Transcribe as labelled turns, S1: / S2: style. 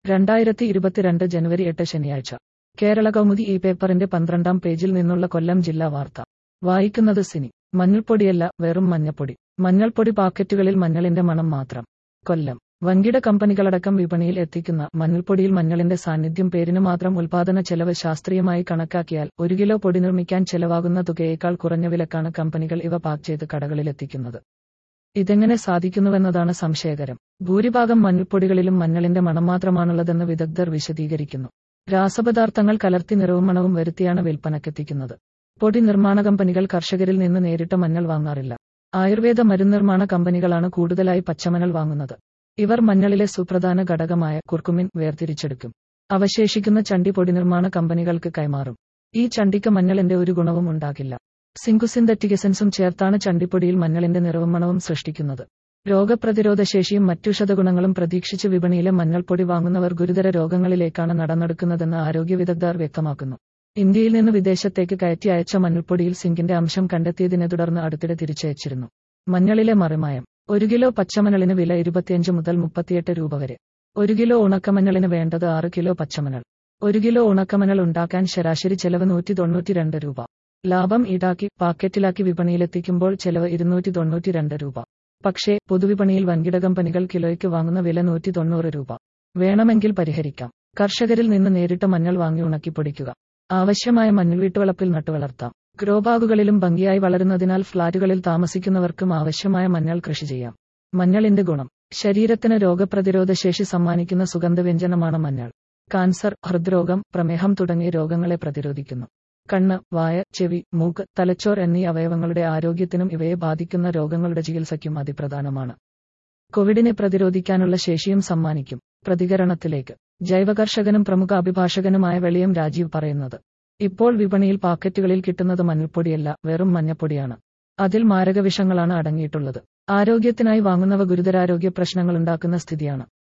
S1: രണ്ടായിരത്തി ഇരുപത്തിരണ്ട് ജനുവരി എട്ട് ശനിയാഴ്ച കേരള കൗമുദി ഈ പേപ്പറിന്റെ പന്ത്രണ്ടാം പേജിൽ നിന്നുള്ള കൊല്ലം ജില്ലാ വാർത്ത വായിക്കുന്നത് സിനി മഞ്ഞൾപ്പൊടിയല്ല വെറും മഞ്ഞപ്പൊടി മഞ്ഞൾപ്പൊടി പാക്കറ്റുകളിൽ മഞ്ഞളിന്റെ മണം മാത്രം കൊല്ലം വൻകിട കമ്പനികളടക്കം വിപണിയിൽ എത്തിക്കുന്ന മഞ്ഞൾപ്പൊടിയിൽ മഞ്ഞളിന്റെ സാന്നിധ്യം പേരിന് മാത്രം ഉൽപാദന ചെലവ് ശാസ്ത്രീയമായി കണക്കാക്കിയാൽ ഒരു കിലോ പൊടി നിർമ്മിക്കാൻ ചെലവാകുന്ന തുകയേക്കാൾ കുറഞ്ഞ വിലക്കാണ് കമ്പനികൾ ഇവ പാക്ക് ചെയ്ത് കടകളിലെത്തിക്കുന്നത് ഇതെങ്ങനെ സാധിക്കുന്നുവെന്നതാണ് സംശയകരം ഭൂരിഭാഗം മഞ്ഞൾപ്പൊടികളിലും മഞ്ഞളിന്റെ മണം മാത്രമാണുള്ളതെന്ന് വിദഗ്ധർ വിശദീകരിക്കുന്നു രാസപദാർത്ഥങ്ങൾ കലർത്തി നിറവും മണവും വരുത്തിയാണ് വിൽപ്പനക്കെത്തിക്കുന്നത് പൊടി നിർമ്മാണ കമ്പനികൾ കർഷകരിൽ നിന്ന് നേരിട്ട് മഞ്ഞൾ വാങ്ങാറില്ല ആയുർവേദ മരുന്നിർമ്മാണ കമ്പനികളാണ് കൂടുതലായി പച്ചമണൽ വാങ്ങുന്നത് ഇവർ മഞ്ഞളിലെ സുപ്രധാന ഘടകമായ കുർക്കുമിൻ വേർതിരിച്ചെടുക്കും അവശേഷിക്കുന്ന ചണ്ടി പൊടി നിർമ്മാണ കമ്പനികൾക്ക് കൈമാറും ഈ ചണ്ടിക്ക് മഞ്ഞളിന്റെ ഒരു ഗുണവും ഉണ്ടാകില്ല സിങ്കുസിന്തറ്റിക് എസൻസും ചേർത്താണ് ചണ്ടിപ്പൊടിയിൽ മഞ്ഞളിന്റെ നിറവും മണവും സൃഷ്ടിക്കുന്നത് രോഗപ്രതിരോധ ശേഷിയും മറ്റുഷധ ഗുണങ്ങളും പ്രതീക്ഷിച്ച് വിപണിയിലെ മഞ്ഞൾപ്പൊടി വാങ്ങുന്നവർ ഗുരുതര രോഗങ്ങളിലേക്കാണ് നടന്നെടുക്കുന്നതെന്ന് ആരോഗ്യ വിദഗ്ധർ വ്യക്തമാക്കുന്നു ഇന്ത്യയിൽ നിന്ന് വിദേശത്തേക്ക് കയറ്റി അയച്ച മഞ്ഞൾപ്പൊടിയിൽ സിങ്കിന്റെ അംശം കണ്ടെത്തിയതിനെ തുടർന്ന് അടുത്തിടെ തിരിച്ചയച്ചിരുന്നു മഞ്ഞളിലെ മറിമായം ഒരു കിലോ പച്ചമണലിന് വില ഇരുപത്തിയഞ്ച് മുതൽ മുപ്പത്തിയെട്ട് രൂപ വരെ ഒരു കിലോ ഉണക്കമഞ്ഞളിന് വേണ്ടത് ആറ് കിലോ പച്ചമണൽ ഒരു കിലോ ഉണക്കമണൽ ഉണ്ടാക്കാൻ ശരാശരി ചെലവ് നൂറ്റി തൊണ്ണൂറ്റിരണ്ട് രൂപ ലാഭം ഈടാക്കി പാക്കറ്റിലാക്കി വിപണിയിലെത്തിക്കുമ്പോൾ ചെലവ് ഇരുന്നൂറ്റി തൊണ്ണൂറ്റിരണ്ട് രൂപ പക്ഷേ പൊതുവിപണിയിൽ വൻകിട കമ്പനികൾ കിലോയ്ക്ക് വാങ്ങുന്ന വില നൂറ്റി തൊണ്ണൂറ് രൂപ വേണമെങ്കിൽ പരിഹരിക്കാം കർഷകരിൽ നിന്ന് നേരിട്ട് മഞ്ഞൾ വാങ്ങി ഉണക്കി പൊടിക്കുക ആവശ്യമായ മഞ്ഞൾ വീട്ടുവളപ്പിൽ നട്ടുവളർത്താം ഗ്രോബാഗുകളിലും ഭംഗിയായി വളരുന്നതിനാൽ ഫ്ളാറ്റുകളിൽ താമസിക്കുന്നവർക്കും ആവശ്യമായ മഞ്ഞൾ കൃഷി ചെയ്യാം മഞ്ഞളിന്റെ ഗുണം ശരീരത്തിന് രോഗപ്രതിരോധ ശേഷി സമ്മാനിക്കുന്ന സുഗന്ധവ്യഞ്ജനമാണ് മഞ്ഞൾ കാൻസർ ഹൃദ്രോഗം പ്രമേഹം തുടങ്ങിയ രോഗങ്ങളെ പ്രതിരോധിക്കുന്നു കണ്ണ് വായ ചെവി മൂക്ക് തലച്ചോർ എന്നീ അവയവങ്ങളുടെ ആരോഗ്യത്തിനും ഇവയെ ബാധിക്കുന്ന രോഗങ്ങളുടെ ചികിത്സയ്ക്കും അതിപ്രധാനമാണ് കോവിഡിനെ പ്രതിരോധിക്കാനുള്ള ശേഷിയും സമ്മാനിക്കും പ്രതികരണത്തിലേക്ക് ജൈവകർഷകനും പ്രമുഖ അഭിഭാഷകനുമായ വെളിയം രാജീവ് പറയുന്നത് ഇപ്പോൾ വിപണിയിൽ പാക്കറ്റുകളിൽ കിട്ടുന്നത് മഞ്ഞൾപ്പൊടിയല്ല വെറും മഞ്ഞപ്പൊടിയാണ് അതിൽ മാരകവിഷങ്ങളാണ് അടങ്ങിയിട്ടുള്ളത് ആരോഗ്യത്തിനായി വാങ്ങുന്നവ ഗുരുതരാരോഗ്യ പ്രശ്നങ്ങളുണ്ടാക്കുന്ന സ്ഥിതിയാണ്